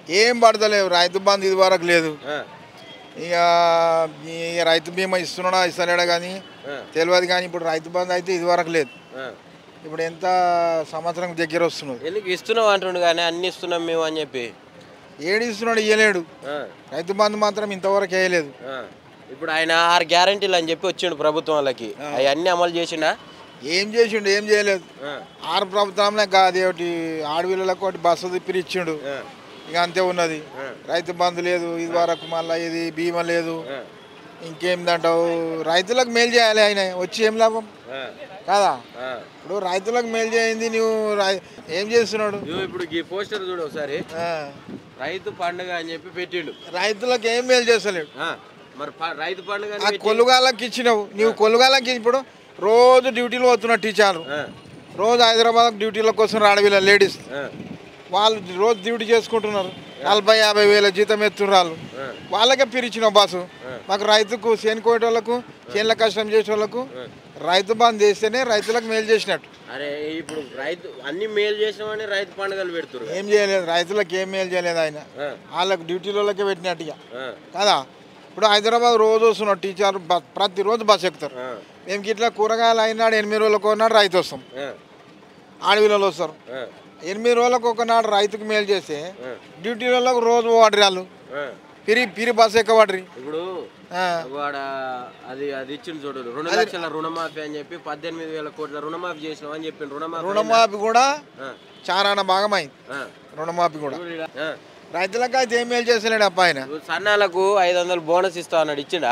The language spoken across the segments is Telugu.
ఏం పడతలేవు రైతు బంధు ఇది వరకు లేదు ఆ, ఇక ఈ రైతు బీమా ఇస్తున్నాడా ఇస్తలేడా కానీ ఆ, తెలియదు కానీ ఇప్పుడు రైతు బంధు అయితే ఇది వరకు లేదు ఆ. ఇప్పుడు ఎంత సంవత్సరం దగ్గర వస్తున్నది ఎందుకు ఇస్తున్నావు అంటుండు కానీ అన్ని ఇస్తున్నాం మేము అని చెప్పి ఏడు ఇస్తున్నాడు ఇవ్వలేడు ఆ, రైతు బంధు మాత్రం ఇంతవరకు వేయలేదు ఆ. ఇప్పుడు ఆయన ఆరు గ్యారంటీలు అని చెప్పి వచ్చిండు ప్రభుత్వం వాళ్ళకి అవన్నీ అమలు చేసిండా ఏం చేసిండు ఏం చేయలేదు ఆ, ఆరు ప్రభుత్వంలో కాదు ఒకటి ఆడవిళ్ళకి ఒకటి బస్సు తిప్పిరి ఇచ్చిండు ఆ, ఇక అంతే ఉన్నది ఆ. రైతు బంధు లేదు ఇది వరకు మళ్ళీ ఇది బీమా లేదు ఆ, ఇంకేందంటావు రైతులకు మేలు చేయాలి ఆయన వచ్చి ఏం లాభం ఆ, కాదా ఆ. ఇప్పుడు రైతులకు మేలు చేయింది నువ్వు రై- ఏం చేస్తున్నాడు ఇదిగో ఇప్పుడు ఈ పోస్టర్ చూడు ఒకసారి ఆ, రైతు పండుగ అని చెప్పి పెట్టిండు రైతులకు ఏం మేలు చేస్తలేడు ఆ, మరి ప- రైతు పండుగ అని ఆ పెట్టి- కొలుగాలకి ఇచ్చినావు నువ్వు కొలుగాలకి ఇప్పుడు రోజు డ్యూటీలో పోతున్నావు టీచర్లు ఆ, రోజు హైదరాబాద్ డ్యూటీలోకి వస్తున్నారు ఆడవిల్ల లేడీస్ ఆ, వాళ్ళు రోజు డ్యూటీ చేసుకుంటున్నారు నలభై యాభై వేల జీతం ఎత్తున్నారు వాళ్ళు ఆ, వాళ్ళకే పిరిచినావు బాసు మాకు రైతుకు చేను కోయటోళ్ళకు చేనుల కష్టం చేసే వాళ్ళకు రైతు బంద్ చేస్తేనే రైతులకు మేలు చేసినట్టు అరే ఇప్పుడు రైతు అన్ని మేలు చేసినామని రైతు పండుగలు పెడుతురు ఏం చేయలేదు రైతులకు ఏం మేలు చేయలేదు ఆయన ఆ, వాళ్ళకి డ్యూటీలకే పెట్టినట్టుగా ఆ, కదా ఇప్పుడు హైదరాబాద్ రోజు వస్తున్నాడు టీచర్ బ- ప్రతిరోజు బస్ ఎక్కుతారు ఆ, మేము ఇట్లా కూరగాయలు అయినాడు ఎనిమిది రోజులకు ఒకనాడు రైతు వస్తాం ఆ, ఆడవిలలో వస్తారు ఆ, ఎనిమిది రోజులకు ఒకనాడు రైతుకు మేలు చేస్తే ఆ, డ్యూటీలకు రోజు వాడరు వాళ్ళు ఆ. పిరి పిరి బస్ ఎక్కబడ్రి ఇప్పుడు వాడ అది అది ఇచ్చింది చూడు రెండు లక్షల రుణమాఫీ అని చెప్పి పద్దెనిమిది వేల కోట్ల రుణమాఫీ చేసినాం అని చెప్పిండు రుణమాఫీ రుణమాఫీ కూడా ఆ, చాలా భాగమైంది ఆ. రుణమాఫీ కూడా చూడు ఈడ. ఆ. రైతులకు అయితే ఏం మేలు చేస్తలేడు అప్ప ఆయన ఇప్పుడు సన్నాలకు ఐదు వందలు బోనస్ ఇస్తా అన్నాడు ఇచ్చిండా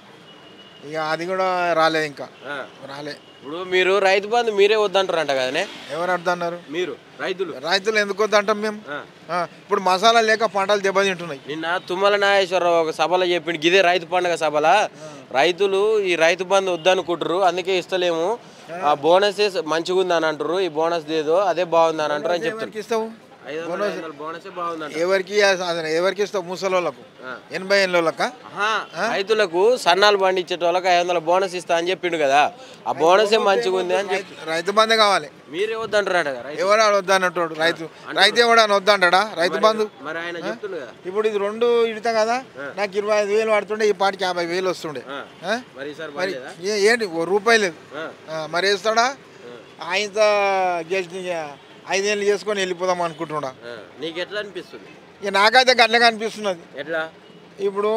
ఇక అది కూడా రాలేదు ఇంకా ఆ. రాలే ఇప్పుడు మీరు రైతు బంధు మీరే వద్దంటారంట కదనే ఎవరు అర్థన్నారు మీరు రైతులు రైతులు ఎందుకు వద్దంటాం మేము ఆ. ఆ, ఇప్పుడు మసాలా లేక పంటలు దెబ్బతింటున్నాయి నిన్న తుమ్మల నాగేశ్వరరావు ఒక సభలో చెప్పిండు గిదే రైతు పండుగ సభల రైతులు ఈ రైతు బంధు వద్దనుకుంటారు అందుకే ఇస్తలేము ఆ బోనస్ మంచిగా ఉంది అని అంటారు ఈ బోనస్ ఏదో అదే బాగుంది అని అంటారు అని చెప్తారు ఎవరికి ఇస్తావు ఐదు వందల ఐదు వందల బోనసే బాగుందంట ఎవరికి అసలు ఎవరికి ఇస్తావు ముసలోళ్ళకు ఆ. ఎనభై ఏళ్ళకి ఆహా, రైతులకు సన్నాలు పండించే వాళ్ళకి ఐదు వందల బోనస్ ఇస్తా అని చెప్పిండు కదా ఆ బోనసే మంచిగా ఉంది అని చెప్పి రైతు బంధే కావాలి మీరే వద్దంటారట కదా రైతు ఎవడు ఆడ వద్దన్నట్టు రైతు రైతు ఎవడు అని వద్దంటాడా రైతు బంధు మరి ఆయన చెప్తుండు కదా ఇప్పుడు ఇది రెండు ఇడతాం కదా నాకు ఇరవై ఐదు వేలు పడుతుండే ఈ పాటికి యాభై వేలు వస్తుండే ఆ. ఆ? మరి ఈసారి మరి పర్లేదా? ఏ- ఏంటి ఓ రూపాయి లేదు ఆ, ఆ, మరి వేస్తాడా ఆయనతో గెలిచి ఐదేళ్ళు చేసుకొని వెళ్ళిపోదాం అనుకుంటున్నా ఆ. నీకు ఎట్లా అనిపిస్తుంది ఇక నాకైతే గట్లగా అనిపిస్తున్నది ఎట్లా ఇప్పుడు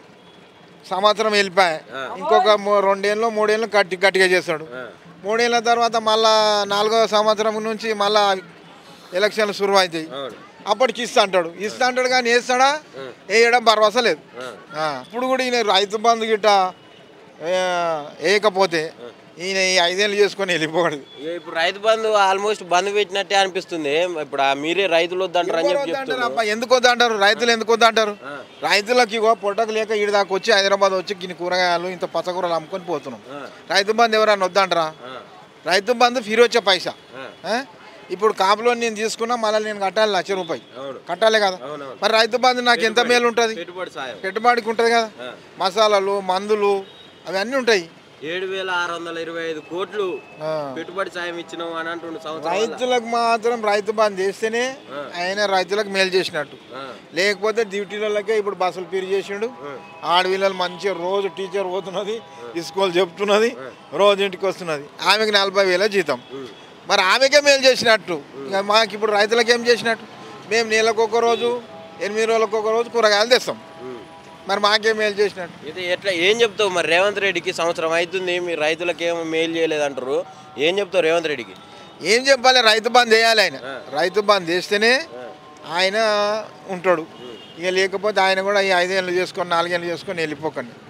సంవత్సరం వెళ్ళిపోయా ఇంకొక మూ- రెండేళ్ళు మూడేళ్ళు గట్టి గట్టిగా చేస్తాడు ఆ, మూడేళ్ళ తర్వాత మళ్ళా నాలుగో సంవత్సరం నుంచి మళ్ళా ఎలక్షన్లు శురువు అవుతాయి అవును అప్పటికి ఇస్తా అంటాడు ఇస్తా అంటాడు కానీ వేస్తాడా వేయడం భరోసా లేదు ఆ, ఆ, ఇప్పుడు కూడా ఈయన రైతు బంధు గిట్ట ఏ, వేయకపోతే ఈయన ఈ ఐదేళ్ళు చేసుకొని వెళ్ళిపోకూడదు ఇక ఇప్పుడు రైతు బంధు ఆల్మోస్ట్ బంద్ పెట్టినట్టే అనిపిస్తుంది ఇప్పుడు ఆ మీరే రైతులు వద్దంటారు అని చెప్పి అంటారు చెప్తున్నారు అబ్బా ఎందుకు వద్దంటారు రైతులు ఎందుకు వద్దంటారు రైతులకు ఇగో పొట్టకు లేక ఈడి దాకా వచ్చి హైదరాబాద్ వచ్చి గిన్ని కూరగాయలు ఇంత పచ్చకూరలు అమ్ముకొని పోతున్నాం ఆ, రైతు బంధు ఎవరన్నా వద్దంటారా ఆ, రైతు బంధు ఫిరి వచ్చే పైసా ఆ, ఆ? ఇప్పుడు కాపులో నేను తీసుకున్నా మళ్ళీ నేను కట్టాలి లక్ష రూపాయి అవును కట్టాలి కదా అవునవును మరి రైతు బంధు నాకు ఎంత మేలు ఉంటుంది పెట్టుబడి సాయం పెట్టుబడికి ఉంటుంది కదా ఆ. మసాలాలు మందులు అవి అన్నీ ఉంటాయి ఏడు వేల ఆరు వందల ఇరవై ఐదు కోట్లు ఆ. పెట్టుబడి సాయం ఇచ్చినాం అని అంటుండు సంవత్సరం రైతులకు మాత్రం రైతు బంధు చేస్తేనే ఆయన రైతులకు మేలు చేసినట్టు లేకపోతే డ్యూటీలకే ఇప్పుడు బస్సులు పీరు చేసిండు ఆడపిల్లలు మంచిగా రోజు టీచర్ పోతున్నది స్కూల్ చెప్తున్నది రోజు ఇంటికి వస్తున్నది ఆమెకి నలభై వేల జీతం మరి ఆమెకే మేలు చేసినట్టు ఇక మాకు ఇప్పుడు రైతులకు ఏం చేసినట్టు మేము నెలకు ఒక రోజు ఎనిమిది రోజులకు ఒక రోజు కూరగాయలు తెస్తాం మరి మాకేం మేలు చేసినట్టు ఇది ఎట్లా ఏం చెప్తావు మరి రేవంత్ రెడ్డికి సంవత్సరం అవుతుంది మీ రైతులకు ఏమో మేలు చేయలేదు అంటారు ఏం చెప్తావు రేవంత్ రెడ్డికి ఏం చెప్పాలి రైతు బంద్ చేయాలి ఆయన రైతు బంద్ చేస్తేనే ఆయన ఉంటాడు ఇక లేకపోతే ఆయన కూడా ఈ ఐదేళ్ళు చేసుకొని నాలుగేళ్ళు చేసుకొని వెళ్ళిపోకండి